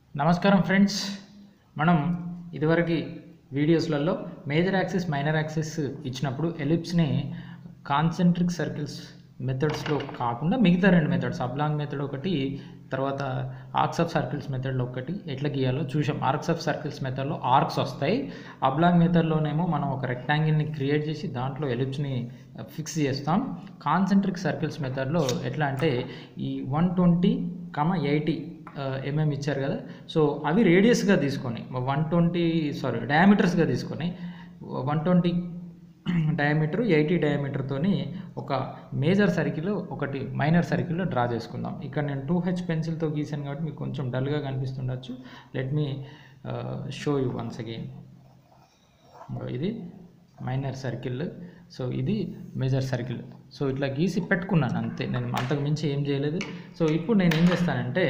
నమస్కారం ఫ్రెండ్స్ మనం ఇదివరకు వీడియోస్లలో మేజర్ యాక్సిస్ మైనర్ యాక్సిస్ ఇచ్చినప్పుడు ఎలిప్స్ని కాన్సెంట్రిక్ సర్కిల్స్ మెథడ్స్లో కాకుండా మిగతా రెండు మెథడ్స్ అబ్లాంగ్ మెథడ్ ఒకటి తర్వాత ఆర్క్స్ ఆఫ్ సర్కిల్స్ మెథడ్లో ఒకటి ఎట్లా గీయాలో చూసాం ఆర్క్స్ ఆఫ్ సర్కిల్స్ మెథడ్లో ఆర్క్స్ వస్తాయి అబ్లాంగ్ మెథడ్లోనేమో మనం ఒక రెక్టాంగిల్ని క్రియేట్ చేసి దాంట్లో ఎలిప్స్ని ఫిక్స్ చేస్తాం కాన్సెంట్రిక్ సర్కిల్స్ మెథడ్లో ఎట్లా అంటే ఈ one twenty comma eighty mm ఇచ్చారు కదా సో అవి రేడియస్గా తీసుకొని వన్ ట్వంటీ సారీ డయామీటర్స్గా తీసుకొని వన్ ట్వంటీ డయామీటర్ ఎయిటీ డయామీటర్తోని ఒక మేజర్ సర్కిల్ ఒకటి మైనర్ సర్కిల్ డ్రా చేసుకుందాం ఇక్కడ నేను టూ హెచ్ పెన్సిల్తో గీసాను కాబట్టి మీకు కొంచెం డల్గా కనిపిస్తుండొచ్చు let me show you once again ఇది మైనర్ సర్కిల్ సో ఇది మేజర్ సర్కిల్ సో ఇట్లా గీసి పెట్టుకున్నాను అంతే నేను అంతకు మించి ఏం చేయలేదు సో ఇప్పుడు నేను ఏం చేస్తానంటే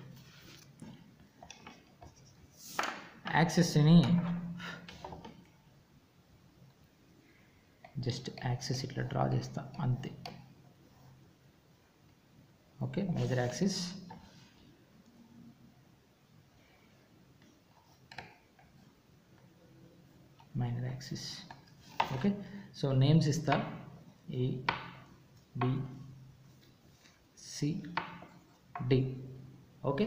యాక్సెస్ని జస్ట్ యాక్సెస్ ఇట్లా డ్రా చేస్తా అంతే okay major axis minor axis okay so names ఇస్తా A B C D okay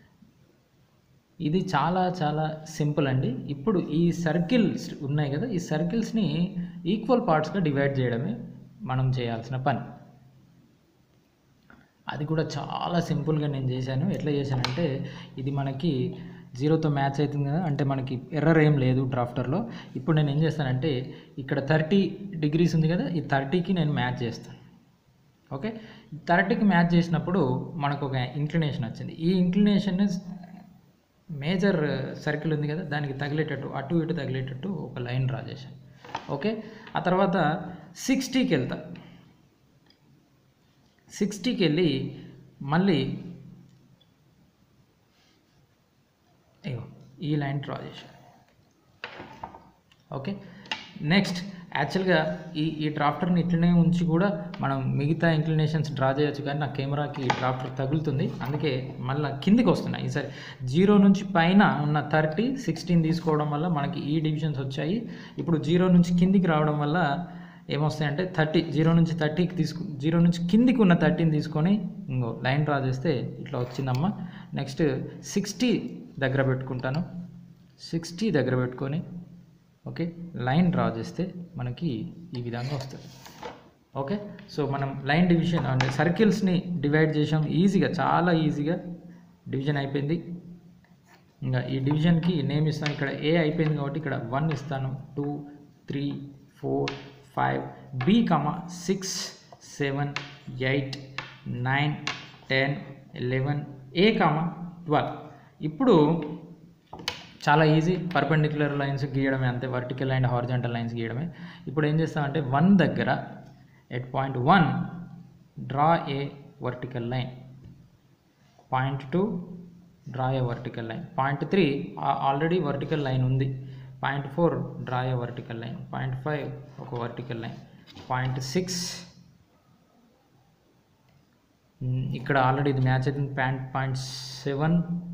ఇది చాలా చాలా సింపుల్ అండి ఇప్పుడు ఈ సర్కిల్స్ ఉన్నాయి కదా ఈ సర్కిల్స్ని ఈక్వల్ పార్ట్స్గా డివైడ్ చేయడమే మనం చేయాల్సిన పని అది కూడా చాలా సింపుల్గా నేను చేశాను ఎట్లా చేశానంటే ఇది మనకి జీరోతో మ్యాచ్ అవుతుంది కదా అంటే మనకి ఎర్రర్ ఏం లేదు డ్రాఫ్టర్లో ఇప్పుడు నేను ఏం చేస్తానంటే ఇక్కడ థర్టీ డిగ్రీస్ ఉంది కదా ఈ థర్టీకి నేను మ్యాచ్ చేస్తాను ఓకే థర్టీకి మ్యాచ్ చేసినప్పుడు మనకు ఒక ఇంక్లినేషన్ వచ్చింది ఈ ఇంక్లినేషన్ మేజర్ సర్కిల్ ఉంది కదా దానికి తగిలేటట్టు అటు ఇటు తగిలేటట్టు ఒక లైన్ డ్రా చేశాను ఓకే ఆ తర్వాత సిక్స్టీకి వెళ్తా సిక్స్టీకి వెళ్ళి మళ్ళీ ఇగో ఈ లైన్ డ్రా చేశాను ఓకే నెక్స్ట్ యాక్చువల్గా ఈ ఈ డ్రాఫ్టర్ని ఇట్లనే ఉంచి కూడా మనం మిగతా ఇంక్లినేషన్స్ డ్రా చేయొచ్చు కానీ నా కెమెరాకి డ్రాఫ్టర్ తగులుతుంది అందుకే మళ్ళీ కిందికి వస్తున్నాయి ఈసారి జీరో నుంచి పైన ఉన్న థర్టీ సిక్స్టీన్ తీసుకోవడం వల్ల మనకి ఈ డివిజన్స్ వచ్చాయి ఇప్పుడు జీరో నుంచి కిందికి రావడం వల్ల ఏమొస్తాయంటే థర్టీ జీరో నుంచి థర్టీకి తీసుకు జీరో నుంచి కిందికి ఉన్న థర్టీని తీసుకొని ఇంకో లైన్ డ్రా చేస్తే ఇట్లా వచ్చిందమ్మా నెక్స్ట్ సిక్స్టీ దగ్గర పెట్టుకుంటాను సిక్స్టీ దగ్గర పెట్టుకొని ఓకే లైన్ డ్రా చేస్తే మనకి ఈ విధంగా వస్తుంది ఓకే సో మనం లైన్ డివిజన్ అంటే సర్కిల్స్ని డివైడ్ చేసాం ఈజీగా చాలా ఈజీగా డివిజన్ అయిపోయింది ఇంకా ఈ డివిజన్కి నేమ్ ఇస్తాను ఇక్కడ ఏ అయిపోయింది కాబట్టి ఇక్కడ వన్ ఇస్తాను two three four five B comma six seven eight nine ten eleven A comma twelve ఇప్పుడు చాలా ఈజీ పర్పెండిక్యులర్ లైన్స్ గీయడమే అంతే వర్టికల్ అండ్ హారిజాంటల్ లైన్స్ గీయడమే ఇప్పుడు ఏం చేస్తామంటే వన్ దగ్గర at point one draw a vertical line point two draw a vertical line point three already vertical line ఉంది point four draw a vertical line point five ఒక vertical line point six ఇక్కడ already ఇది match అవుతుంది point point seven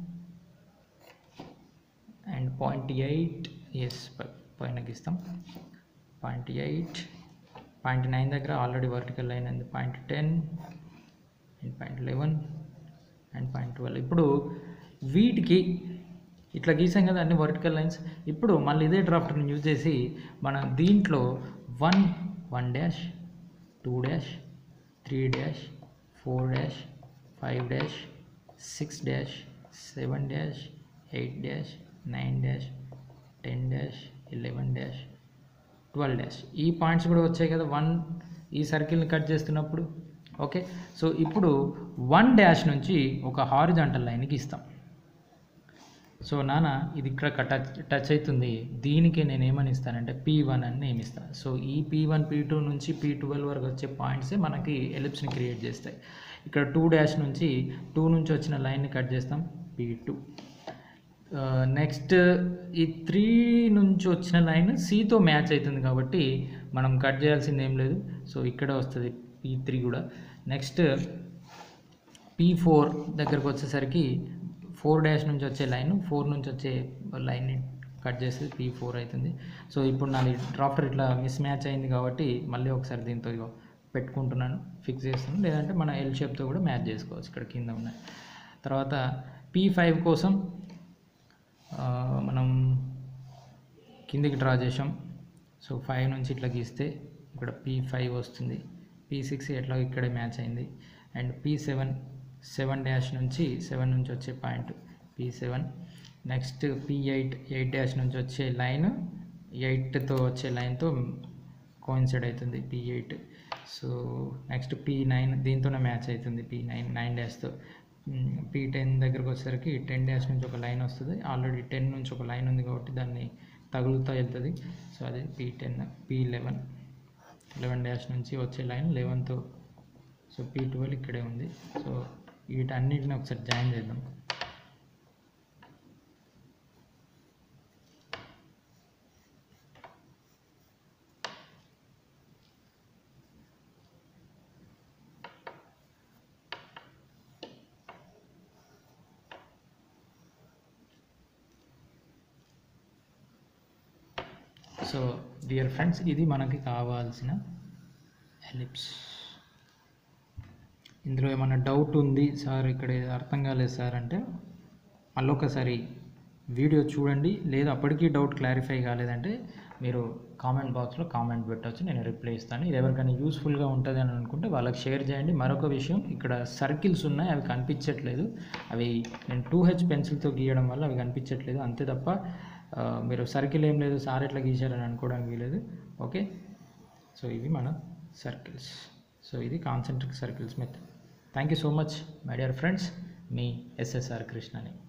and point eight ఎస్ పైన గీస్తాం point eight point nine దగ్గర already vertical line ఉంది point ten and point eleven and point twelve ఇప్పుడు వీటికి ఇట్లా గీసాం కదా అన్ని వర్టికల్ లైన్స్ ఇప్పుడు మళ్ళీ ఇదే డ్రాఫ్ట్ని యూజ్ చేసి మన దీంట్లో one one dash two dash three dash four dash five dash six dash seven dash eight dash nine dash ten dash eleven dash twelve dash ఈ పాయింట్స్ కూడా వచ్చాయి కదా వన్ ఈ సర్కిల్ని కట్ చేస్తున్నప్పుడు ఓకే సో ఇప్పుడు వన్ డ్యాష్ నుంచి ఒక హారిజాంటల్ లైన్కి ఇస్తాం సో నాన్న ఇది ఇక్కడ టచ్ టచ్ అవుతుంది దీనికి నేను ఏమని ఇస్తానంటే పీ వన్ అని నేమ్ ఇస్తాను సో ఈ పీ వన్ పీ టూ నుంచి పీ ట్వెల్వ్ వరకు వచ్చే పాయింట్సే మనకి ఎలిప్స్ని క్రియేట్ చేస్తాయి ఇక్కడ టూ డాష్ నుంచి టూ నుంచి వచ్చిన లైన్ని కట్ చేస్తాం పీ టూ నెక్స్ట్ ఈ త్రీ నుంచి వచ్చిన లైన్ సితో మ్యాచ్ అవుతుంది కాబట్టి మనం కట్ చేయాల్సింది ఏం లేదు సో ఇక్కడ వస్తుంది పీ త్రీ కూడా నెక్స్ట్ పీ ఫోర్ దగ్గరకు వచ్చేసరికి ఫోర్ డాష్ నుంచి వచ్చే లైన్ ఫోర్ నుంచి వచ్చే లైన్ని కట్ చేస్తే పీ ఫోర్ అవుతుంది సో ఇప్పుడు నాది డ్రాఫ్టర్ ఇట్లా మిస్ మ్యాచ్ అయింది కాబట్టి మళ్ళీ ఒకసారి దీంతో ఇగో పెట్టుకుంటున్నాను ఫిక్స్ చేస్తున్నాను లేదంటే మన ఎల్ షేప్తో కూడా మ్యాచ్ చేసుకోవచ్చు ఇక్కడ కింద ఉన్నాయి తర్వాత పీ ఫైవ్ కోసం ఆ, మనం కిందికి డ్రా చేసాం సో ఫైవ్ నుంచి ఇట్లా గీస్తే ఇక్కడ పీ ఫైవ్ వస్తుంది పీ సిక్స్ ఎట్లా ఇక్కడే మ్యాచ్ అయింది and P seven seven dash నుంచి సెవెన్ నుంచి వచ్చే point P seven next P eight eight dash నుంచి వచ్చే లైన్ ఎయిట్తో వచ్చే లైన్తో కోయిన్సైడ్ అవుతుంది P eight so next P nine దీంతోనే మ్యాచ్ అవుతుంది పీ నైన్ నైన్ డాష్తో పీ టెన్ దగ్గరకు వచ్చేసరికి టెన్ డాష్ నుంచి ఒక లైన్ వస్తుంది ఆల్రెడీ టెన్ నుంచి ఒక లైన్ ఉంది కాబట్టి దాన్ని తగులుతూ వెళ్తుంది సో అది P ten P eleven eleven dash నుంచి వచ్చే లైన్ లెవెన్తో సో పీ ట్వెల్వ్ ఇక్కడే ఉంది సో వీటన్నిటిని ఒకసారి జాయిన్ చేద్దాం సో డియర్ ఫ్రెండ్స్ ఇది మనకి కావాల్సిన ఎలిప్స్ ఇందులో ఏమైనా డౌట్ ఉంది సార్ ఇక్కడ ఇది అర్థం కాలేదు సార్ అంటే మళ్ళీ ఒకసారి వీడియో చూడండి లేదా అప్పటికీ డౌట్ క్లారిఫై కాలేదంటే మీరు కామెంట్ బాక్స్లో కామెంట్ పెట్టవచ్చు నేను రిప్లై ఇస్తాను ఇది ఎవరికైనా యూస్ఫుల్గా ఉంటుంది అని అనుకుంటే వాళ్ళకి షేర్ చేయండి మరొక విషయం ఇక్కడ సర్కిల్స్ ఉన్నాయి అవి కనిపించట్లేదు అవి నేను టూ హెచ్ పెన్సిల్తో గీయడం వల్ల అవి కనిపించట్లేదు అంతే తప్ప ఆ, మీరు సర్కిల్ ఏం లేదు సార్ ఎట్లా గీశారని అనుకోవడానికి వీలేదు ఓకే సో ఇవి మన సర్కిల్స్ సో ఇది concentric circles method thank you so much my dear friends మీ ఎస్ఎస్ఆర్ కృష్ణని